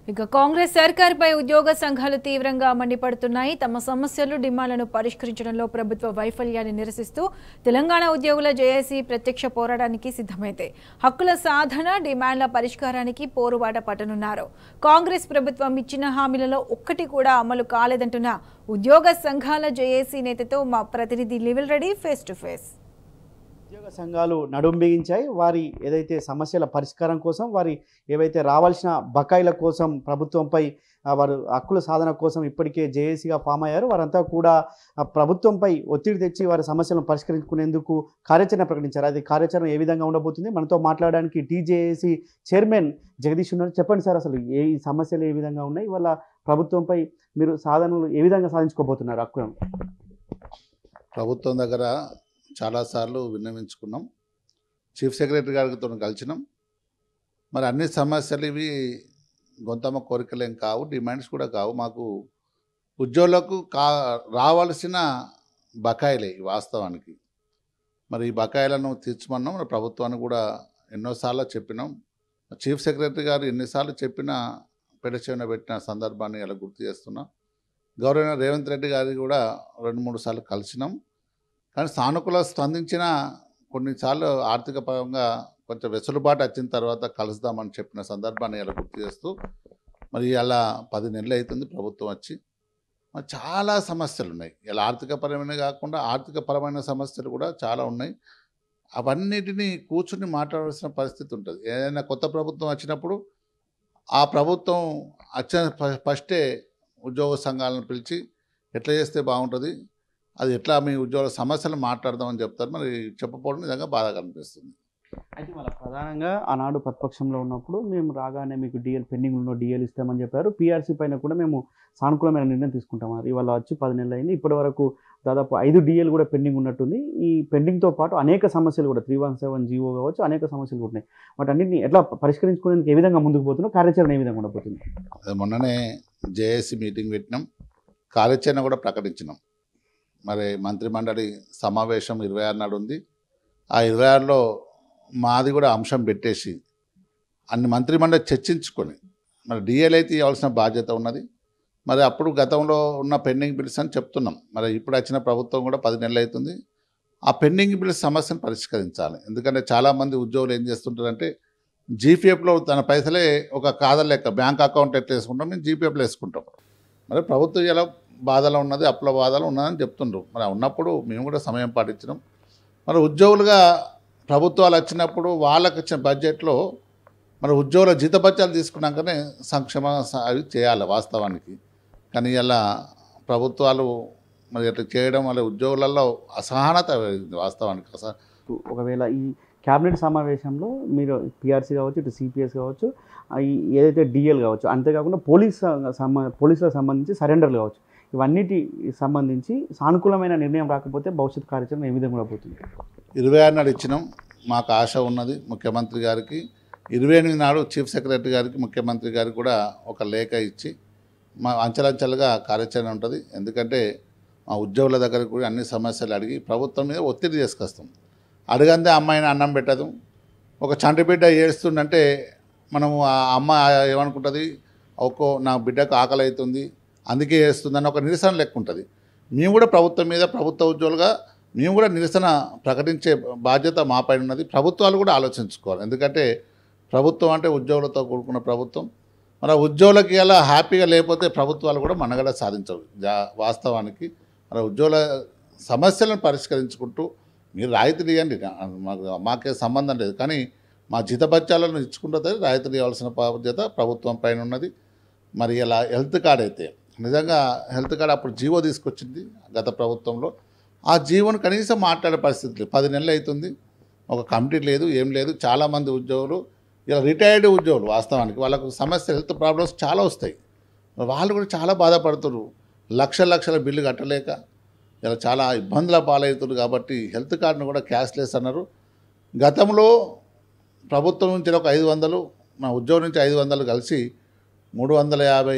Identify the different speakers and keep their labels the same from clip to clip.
Speaker 1: ఇక కాంగ్రెస్ సర్కార్పై ఉద్యోగ సంఘాలు తీవ్రంగా మండిపడుతున్నాయి తమ సమస్యలు డిమాండ్లను పరిష్కరించడంలో ప్రభుత్వ వైఫల్యాన్ని నిరసిస్తూ తెలంగాణ ఉద్యోగుల జేఏసీ ప్రత్యక్ష పోరాటానికి సిద్ధమైతే హక్కుల సాధన డిమాండ్ల పరిష్కారానికి పోరుబాట పట్టనున్నారు కాంగ్రెస్ ప్రభుత్వం ఇచ్చిన హామీలలో ఒక్కటి కూడా అమలు కాలేదంటున్న ఉద్యోగ సంఘాల జేఏసీ నేతతో మా ప్రతినిధి Livil Reddy face to face
Speaker 2: ఉద్యోగ సంఘాలు నడుం బిగించాయి వారి ఏదైతే సమస్యల పరిష్కారం కోసం వారి ఏవైతే రావాల్సిన బకాయిల కోసం ప్రభుత్వంపై ఆ, వారు హక్కుల సాధన కోసం ఇప్పటికే జేఏసీగా ఫామ్ అయ్యారు వారంతా కూడా ఆ, ప్రభుత్వంపై ఒత్తిడి తెచ్చి వారి సమస్యలను పరిష్కరించుకునేందుకు కార్యాచరణ ప్రకటించారు అది కార్యాచరణ ఏ విధంగా ఉండబోతుంది మనతో మాట్లాడడానికి టీజేఏసీ చైర్మన్ జగదీష్ ఉన్నారు చెప్పండి సార్ అసలు ఏ ఈ సమస్యలు ఏ విధంగా ఉన్నాయి వాళ్ళ ప్రభుత్వంపై మీరు సాధనలు ఏ విధంగా సాధించుకోబోతున్నారు హక్కులను
Speaker 3: ప్రభుత్వం దగ్గర చాలాసార్లు విన్నవించుకున్నాం చీఫ్ సెక్రటరీ గారితో కలిసినాం మరి అన్ని సమస్యలు ఇవి గొంతమ్మ కోరికలేం కావు డిమాండ్స్ కూడా కావు మాకు ఉద్యోగులకు కా రావాల్సిన బకాయిలే ఇవి వాస్తవానికి మరి ఈ బకాయిలను తీర్చమన్నాం మరి ప్రభుత్వాన్ని కూడా ఎన్నోసార్లు చెప్పినాం చీఫ్ సెక్రటరీ గారు ఎన్నిసార్లు చెప్పినా పెడచెవిన పెట్టిన సందర్భాన్ని ఇలా గుర్తు చేస్తున్నాం గౌరవ రేవంత్ రెడ్డి గారి కూడా రెండు మూడు సార్లు కలిసినాం కానీ సానుకూల స్పందించిన కొన్నిసార్లు ఆర్థిక పరంగా కొంచెం వెసులుబాటు వచ్చిన తర్వాత కలుద్దామని చెప్పిన సందర్భాన్ని ఇలా గుర్తు చేస్తూ మరి ఇలా పది నెలలు అవుతుంది ప్రభుత్వం వచ్చి మరి చాలా సమస్యలు ఉన్నాయి ఇలా ఆర్థిక పరమైన కాకుండా ఆర్థిక పరమైన సమస్యలు కూడా చాలా ఉన్నాయి అవన్నిటినీ కూర్చుని మాట్లాడాల్సిన పరిస్థితి ఉంటుంది ఏదైనా కొత్త ప్రభుత్వం వచ్చినప్పుడు ఆ ప్రభుత్వం వచ్చిన ఫ- ఫస్టే ఉద్యోగ సంఘాలను పిలిచి ఎట్లా చేస్తే బాగుంటుంది అది ఎట్లా మీ ఉద్యోగుల సమస్యలు మాట్లాడదామని చెప్తారు మరి చెప్పకపోవడం నిజంగా బాధ కనిపిస్తుంది
Speaker 2: అయితే వాళ్ళ ప్రధానంగా ఆనాడు ప్రతిపక్షంలో ఉన్నప్పుడు మేము రాగానే మీకు డిఎల్ పెండింగ్ ఉన్న డిఎల్ ఇస్తామని చెప్పారు పీఆర్సీ పైన కూడా మేము సానుకూలమైన నిర్ణయం తీసుకుంటామన్నారు ఇవాళ వచ్చి పది నెలలు అయింది ఇప్పటి వరకు దాదాపు ఐదు డిఎల్ కూడా పెండింగ్ ఉన్నట్టుంది ఈ పెండింగ్తో పాటు అనేక సమస్యలు కూడా త్రీ వన్ సెవెన్ జీవో కావచ్చు అనేక సమస్యలు కూడా ఉన్నాయి వాటన్నింటిని ఎట్లా పరిష్కరించుకునేందుకు ఏ విధంగా ముందుకు పోతున్నాం కార్యాచరణ ఏ విధంగా ఉండబోతుంది
Speaker 3: అది మొన్ననే జేఏసీ మీటింగ్ పెట్టినాం కార్యాచరణ కూడా ప్రకటించినాం మరి మంత్రిమండలి సమావేశం ఇరవై ఆరు నాడు ఉంది ఆ ఇరవై ఆరులో మాది కూడా అంశం పెట్టేసి అన్ని మంత్రిమండలి చర్చించుకొని మరి డిఎల్ అయితే ఇవ్వాల్సిన బాధ్యత ఉన్నది మరి అప్పుడు గతంలో ఉన్న పెండింగ్ బిల్స్ అని చెప్తున్నాం మరి ఇప్పుడు వచ్చిన ప్రభుత్వం కూడా పది నెలలు అవుతుంది ఆ పెండింగ్ బిల్స్ సమస్యను పరిష్కరించాలి ఎందుకంటే చాలామంది ఉద్యోగులు ఏం చేస్తుంటారంటే జీపీఎఫ్లో తన పైసలే ఒక కాదర్ లెక్క బ్యాంక్ అకౌంట్ ఎట్లా వేసుకుంటాం మేము జీపీఎఫ్లో వేసుకుంటాం మరి ప్రభుత్వం ఇలా బాధలో ఉన్నది అప్పుల బాధలో ఉన్నదని చెప్తుండ్రు మరి ఉన్నప్పుడు మేము కూడా సమయం పాటించినాం మరి ఉద్యోగులుగా ప్రభుత్వాలు వచ్చినప్పుడు వాళ్ళకి ఇచ్చిన బడ్జెట్లో మరి ఉద్యోగుల జీతభత్యాలు తీసుకున్నాకనే సంక్షేమ స- అవి చేయాలి వాస్తవానికి కానీ ఇలా ప్రభుత్వాలు మరి ఇట్లా చేయడం వల్ల ఉద్యోగులలో అసహనత పెరిగింది వాస్తవానికి అస
Speaker 2: ఒకవేళ ఈ క్యాబినెట్ సమావేశంలో మీరు పిఆర్సీ కావచ్చు ఇటు సిపిఎస్ కావచ్చు ఆ ఈ ఏదైతే డిఎల్ కావచ్చు అంతేకాకుండా పోలీస్ సంబ పోలీసులకు సంబంధించి సరెండర్లు కావచ్చు ఇవన్నిటి సంబంధించి సానుకూలమైన నిర్ణయం రాకపోతే భవిష్యత్ కార్యాచరణ ఏ విధంగా ఉండబోతుంది
Speaker 3: ఇరవై ఆరు నాడు ఇచ్చినాం మాకు ఆశ ఉన్నది ముఖ్యమంత్రి గారికి ఇరవై ఎనిమిది నాడు చీఫ్ సెక్రటరీ గారికి ముఖ్యమంత్రి గారికి కూడా ఒక లేఖ ఇచ్చి మా అంచెలంచెలుగా కార్యాచరణ ఉంటుంది ఎందుకంటే మా ఉద్యోగుల దగ్గర కూడా అన్ని సమస్యలు అడిగి ప్రభుత్వం మీద ఒత్తిడి తీసుకొస్తాం అడగందే అమ్మాయిని అన్నం పెట్టదు ఒక చంటి బిడ్డ ఏడుస్తుందంటే మనము ఆ అమ్మ ఏమనుకుంటుంది ఒక్కో నా బిడ్డకు ఆకలి అవుతుంది అందుకే ఏడుస్తుందని ఒక నిరసన లెక్క ఉంటుంది మేము కూడా ప్రభుత్వం మీద ప్రభుత్వ ఉద్యోగులుగా మేము కూడా నిరసన ప్రకటించే బాధ్యత మా పైన ఉన్నది ప్రభుత్వాలు కూడా ఆలోచించుకోవాలి ఎందుకంటే ప్రభుత్వం అంటే ఉద్యోగులతో కూడుకున్న ప్రభుత్వం మన ఉద్యోగులకి ఎలా హ్యాపీగా లేకపోతే ప్రభుత్వాలు కూడా మనగడ సాధించవు జా వాస్తవానికి మన ఉద్యోగుల సమస్యలను పరిష్కరించుకుంటూ మీరు రాయితీలు ఇవ్వండి నా- మాకు మాకే సంబంధం లేదు కానీ మా జీతభత్యాలను ఇచ్చుకుంటే రాయితీలు ఇవ్వాల్సిన బాధ్యత ప్రభుత్వం పైన ఉన్నది మరి ఇలా హెల్త్ కార్డ్ అయితే నిజంగా హెల్త్ కార్డ్ అప్పుడు జీవో తీసుకొచ్చింది గత ప్రభుత్వంలో ఆ జీవోను కనీసం మాట్లాడే పరిస్థితి లేదు పది నెలలు అవుతుంది ఒక కమిటీ లేదు ఏం లేదు చాలామంది ఉద్యోగులు ఇలా రిటైర్డ్ ఉద్యోగులు వాస్తవానికి వాళ్ళకు సమస్య హెల్త్ ప్రాబ్లమ్స్ చాలా వస్తాయి వాళ్ళు కూడా చాలా బాధపడుతున్నారు లక్షల లక్షల బిల్లు కట్టలేక ఇలా చాలా ఇబ్బందుల పాలవుతున్నారు కాబట్టి హెల్త్ కార్డును కూడా క్యాష్లెస్ అన్నారు గతంలో ప్రభుత్వం నుంచి ఒక ఐదు వందలు మా ఉద్యోగం నుంచి ఐదు వందలు కలిసి మూడు వందల యాభై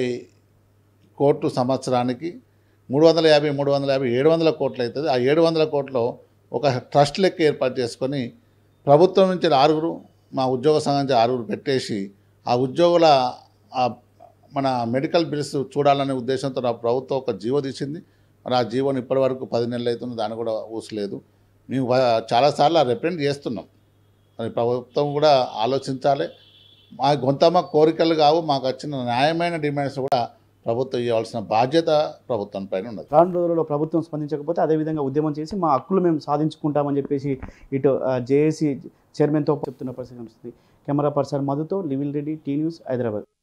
Speaker 3: కోట్లు సంవత్సరానికి మూడు వందల యాభై మూడు వందల యాభై ఏడు వందల కోట్లు అవుతుంది ఆ ఏడు వందల కోట్లు ఒక ట్రస్ట్ లెక్క ఏర్పాటు చేసుకొని ప్రభుత్వం నుంచి ఆరుగురు మా ఉద్యోగ సంఘం నుంచి ఆరుగురు పెట్టేసి ఆ ఉద్యోగుల ఆ మన మెడికల్ బిల్స్ చూడాలనే ఉద్దేశంతో నా ప్రభుత్వం ఒక జీవో తీసింది మరి ఆ జీవోని ఇప్పటి వరకు పది నెలలు అవుతుంది దాన్ని కూడా ఊసలేదు మేము వ- చాలాసార్లు రిప్రజెంట్ చేస్తున్నాం మరి ప్రభుత్వం కూడా ఆలోచించాలి మా గొంతమ్మ కోరికలు కావు మాకు వచ్చిన న్యాయమైన డిమాండ్స్ కూడా ప్రభుత్వం ఇవ్వాల్సిన బాధ్యత ప్రభుత్వం పైన ఉన్నది
Speaker 2: రాను రోజుల్లో ప్రభుత్వం స్పందించకపోతే అదేవిధంగా ఉద్యమం చేసి మా హక్కులు మేము సాధించుకుంటామని చెప్పేసి ఇటు జేఏసీ చైర్మన్తో చెప్తున్న పరిస్థితి కనిపిస్తుంది కెమెరా పర్సన్ మధుతో లివిల్ రెడ్డి టీ న్యూస్ హైదరాబాద్